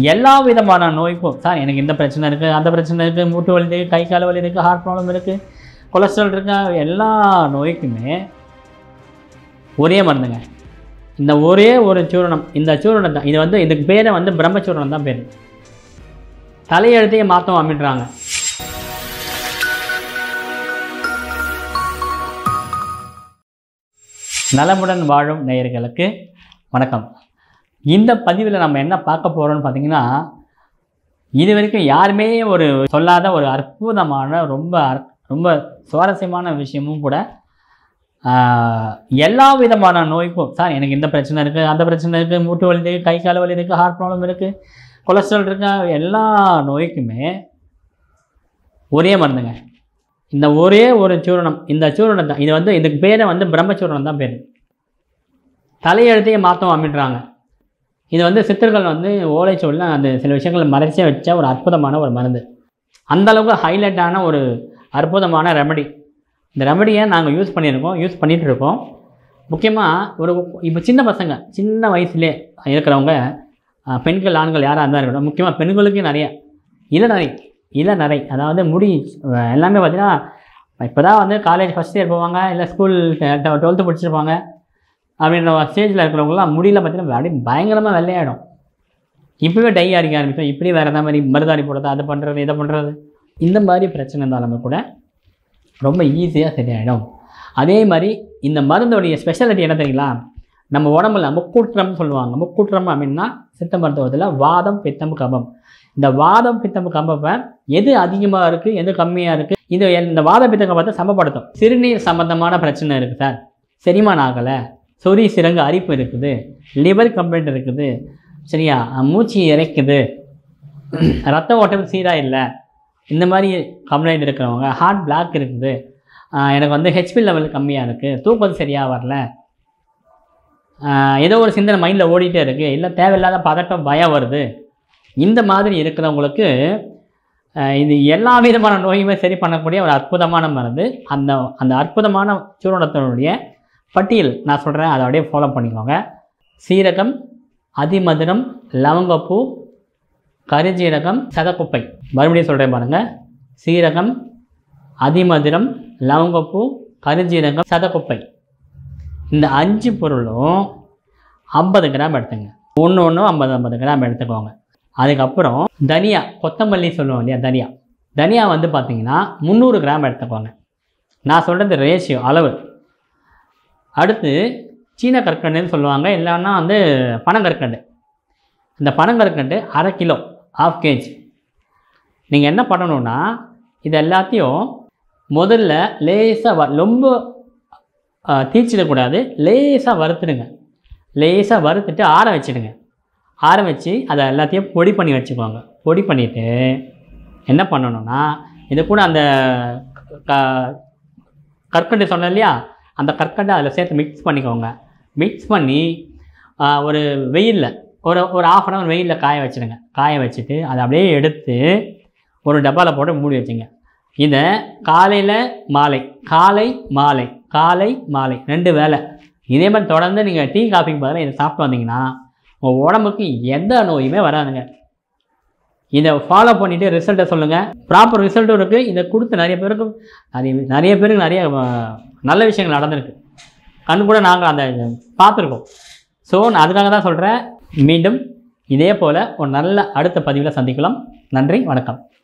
எல்லா விதமான நோய்க்கும் சார் எனக்கு இந்த பிரச்சனை இருக்குது அந்த பிரச்சனை இருக்குது மூட்டு வலி இருக்குது கை கால் வலி இருக்குது ஹார்ட் ப்ராப்ளம் இருக்குது கொலஸ்ட்ரால் இருக்கா எல்லா நோய்க்குமே ஒரே மருந்துங்க இந்த ஒரே ஒரு சூரணம் இந்த சூரணம் தான் இது வந்து இதுக்கு பேரே வந்து பிரம்மச்சூரணம் தான் பேர் தலையெழுத்தையே மாற்றோம் அப்படின்றாங்க நலமுடன் வாழும் நேயர்களுக்கு வணக்கம் இந்த பதிவில் நம்ம என்ன பார்க்க போகிறோம்னு பார்த்தீங்கன்னா இது வரைக்கும் யாருமே ஒரு சொல்லாத ஒரு அற்புதமான ரொம்ப அற்- ரொம்ப சுவாரஸ்யமான விஷயமும் கூட ஆஹ், எல்லா விதமான நோய்க்கும் சார் எனக்கு இந்த பிரச்சனை இருக்குது அந்த பிரச்சனை இருக்குது மூட்டு வலி இருக்குது கை கால் வலி இருக்குது ஹார்ட் ப்ராப்ளம் இருக்குது கொலஸ்ட்ரால் இருக்கா எல்லா நோய்க்குமே ஒரே மருந்துங்க இந்த ஒரே ஒரு சூரணம் இந்த சூரணம் தான் இது வந்து இதுக்கு பேரே வந்து பிரம்மச்சூரணம் தான் பேர் தலையெழுத்தையே மாற்றோம் அப்படின்றாங்க இது வந்து சித்தர்கள் வந்து ஓலைச்சுவடில் அந்த சில விஷயங்களை மறைச்சே வச்ச ஒரு அற்புதமான ஒரு மருந்து அந்த அளவுக்கு ஹைலைட்டான ஒரு அற்புதமான ரெமடி இந்த ரெமடியை நாங்கள் யூஸ் பண்ணியிருக்கோம் யூஸ் பண்ணிகிட்டு இருக்கோம் முக்கியமாக ஒரு இப்போ சின்ன பசங்க சின்ன வயசுலே இருக்கிறவங்க அஹ், பெண்கள் ஆண்கள் யாராக இருந்தால் இருக்கட்டும் முக்கியமாக பெண்களுக்கு நிறைய இளநரை இளநரை அதாவது முடி அஹ், எல்லாமே பார்த்தீங்கன்னா இப்போ தான் வந்து காலேஜ் ஃபஸ்ட் இயர் போவாங்க இல்லை ஸ்கூல் டுவெல்த்து படிச்சிருப்பாங்க அப்படின்ற ஸ்டேஜில் இருக்கிறவங்களாம் முடியல பார்த்தீங்கன்னா அப்படியே பயங்கரமாக வெள்ளையாயிடும் இப்போவே டை அடிக்க ஆரம்பிச்சோம் இப்படி வேறு எதாவது மாதிரி மருதாணி போடுறது அதை பண்ணுறது இதை பண்ணுறது இந்த மாதிரி பிரச்சனை இருந்தாலுமே கூட ரொம்ப ஈஸியாக சரியாயிடும் அதே மாதிரி இந்த மருந்தோடைய ஸ்பெஷாலிட்டி என்ன தெரியுங்களா நம்ம உடம்புல முக்கூற்றம் சொல்லுவாங்க முக்கூற்றம் அப்படின்னா சித்த மருத்துவத்தில் வாதம் பித்தம் கபம் இந்த வாதம் பித்தம் கம்பப்பை எது அதிகமாக இருக்குது எது கம்மியாக இருக்குது இது இந்த வாத பித்த கபத்தை சமப்படுத்தும் சிறுநீர் சம்பந்தமான பிரச்சனை இருக்குது சார் செரிமானம் ஆகலை சொறி சிறங்கு அரிப்பு இருக்குது லிவர் கம்ப்ளைண்ட் இருக்குது சரியா மூச்சு இறைக்குது ரத்த ஓட்டம் சீராக இல்லை இந்த மாதிரி கம்ப்ளைண்ட் இருக்கிறவங்க ஹார்ட் பிளாக் இருக்குது ஆஹ் எனக்கு வந்து ஹெச்பி லெவல் கம்மியாக இருக்குது தூக்கம் சரியாக வரல ஆஹ் ஏதோ ஒரு சிந்தனை மைண்டில் ஓடிட்டே இருக்குது இல்லை தேவையில்லாத பதட்டம் பயம் வருது இந்த மாதிரி இருக்கிறவங்களுக்கு ஆஹ் இது எல்லா விதமான நோயுமே சரி பண்ணக்கூடிய ஒரு அற்புதமான மருந்து அந்த அந்த அற்புதமான சூரணத்தினுடைய பட்டியல் நான் சொல்கிறேன் அதை அப்படியே ஃபாலோ பண்ணிக்கோங்க சீரகம் அதிமதுரம் லவங்கப்பூ கருஞ்சீரகம் சதக்குப்பை மறுபடியும் சொல்கிறேன் பாருங்கள் சீரகம் அதிமதுரம் லவங்கப்பூ கருஞ்சீரகம் சதக்குப்பை இந்த அஞ்சு பொருளும் ஐம்பது கிராம் எடுத்துங்க ஒன்று ஒன்றும் ஐம்பது ஐம்பது கிராம் எடுத்துக்கோங்க அதுக்கப்புறம் தனியா கொத்தமல்லி சொல்லுவோம் இல்லையா தனியா தனியா வந்து பார்த்தீங்கன்னா முந்நூறு கிராம் எடுத்துக்கோங்க நான் சொல்கிறது ரேஷியோ அளவு அடுத்து சீன கற்கண்டுன்னு சொல்லுவாங்க இல்லைன்னா வந்து பனங்கற்கண்டு இந்த பனங்கற்கண்டு அரை கிலோ ஆஃப் கேஜ் நீங்கள் என்ன பண்ணணும்னா இது எல்லாத்தையும் முதல்ல லேசாக வ ரொம்ப ஆ, தீச்சிடக்கூடாது லேசாக வறுத்துடுங்க லேசாக வறுத்துட்டு ஆற வச்சிடுங்க ஆற வச்சு அதை எல்லாத்தையும் பொடி பண்ணி வச்சுக்கோங்க பொடி பண்ணிவிட்டு என்ன பண்ணணும்னா இது கூட அந்த க கற்கண்டு சொன்னேன் இல்லையா அந்த கற்கண்டை அதில் சேர்த்து மிக்ஸ் பண்ணிக்கோங்க மிக்ஸ் பண்ணி ஆ, ஒரு வெயிலில் ஒரு ஒரு ஆஃப் அன் ஹவர் வெயிலில் காய வச்சுடுங்க காய வச்சுட்டு அதை அப்படியே எடுத்து ஒரு டப்பாவில் போட்டு மூடி வச்சுங்க இதை காலையில் மாலை காலை மாலை காலை மாலை ரெண்டு வேளை இதே மாதிரி தொடர்ந்து நீங்கள் டீ காஃபிக்கு பதிலாக இதை சாப்பிட்டு வந்தீங்கன்னா உங்கள் உடம்புக்கு எந்த நோயுமே வராதுங்க இதை ஃபாலோ பண்ணிவிட்டு ரிசல்ட்டை சொல்லுங்கள் ப்ராப்பர் ரிசல்ட்டும் இருக்குது இதை கொடுத்து நிறைய பேருக்கு நிறைய நிறைய பேருக்கு நிறைய அஹ், நல்ல விஷயங்கள் நடந்திருக்கு கண் கூட நாங்கள் அந்த பார்த்துருக்கோம் ஸோ நான் அதுக்காக தான் சொல்கிறேன் மீண்டும் இதே போல் ஒரு நல்ல அடுத்த பதிவில் சந்திக்கலாம் நன்றி வணக்கம்